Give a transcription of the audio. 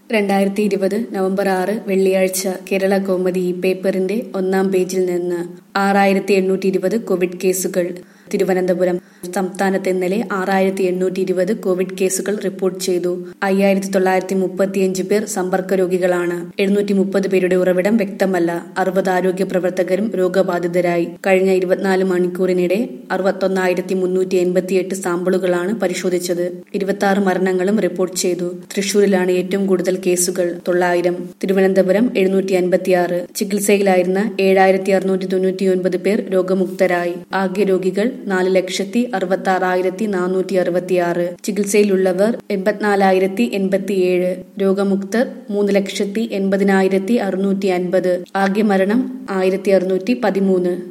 രണ്ടായിരത്തി ഇരുപത് നവംബർ ആറ് വെള്ളിയാഴ്ച കേരള കൗമുദി ഈ പേപ്പറിന്റെ ഒന്നാം പേജിൽ നിന്ന് ആറായിരത്തി എണ്ണൂറ്റി ഇരുപത് കോവിഡ് കേസുകൾ തിരുവനന്തപുരം സംസ്ഥാനത്ത് ഇന്നലെ ആറായിരത്തി എണ്ണൂറ്റി ഇരുപത് കോവിഡ് കേസുകൾ റിപ്പോർട്ട് ചെയ്തു അയ്യായിരത്തി തൊള്ളായിരത്തി മുപ്പത്തിയഞ്ച് പേർ സമ്പർക്ക രോഗികളാണ് എഴുന്നൂറ്റി മുപ്പത് പേരുടെ ഉറവിടം വ്യക്തമല്ല അറുപത് ആരോഗ്യ പ്രവർത്തകരും രോഗബാധിതരായി കഴിഞ്ഞ ഇരുപത്തിനാല് മണിക്കൂറിനിടെ അറുപത്തൊന്നായിരത്തി മുന്നൂറ്റി എൺപത്തിയെട്ട് സാമ്പിളുകളാണ് പരിശോധിച്ചത് ഇരുപത്തി ആറ് മരണങ്ങളും റിപ്പോർട്ട് ചെയ്തു തൃശൂരിലാണ് ഏറ്റവും കൂടുതൽ കേസുകൾ തൊള്ളായിരം തിരുവനന്തപുരം എഴുന്നൂറ്റി അൻപത്തിയാറ് ചികിത്സയിലായിരുന്ന ഏഴായിരത്തി അറുന്നൂറ്റി തൊണ്ണൂറ്റിയൊൻപത് പേർ രോഗമുക്തരായി ആകെ രോഗികൾ നാല് ലക്ഷത്തി അറുപത്തി ആറായിരത്തി നാനൂറ്റി അറുപത്തിയാറ് ചികിത്സയിലുള്ളവർ എൺപത്തിനാലായിരത്തി എൺപത്തിയേഴ് രോഗമുക്തർ മൂന്ന് ലക്ഷത്തി എൺപതിനായിരത്തി അറുന്നൂറ്റി അൻപത് ആകെ മരണം ആയിരത്തി അറുന്നൂറ്റി പതിമൂന്ന്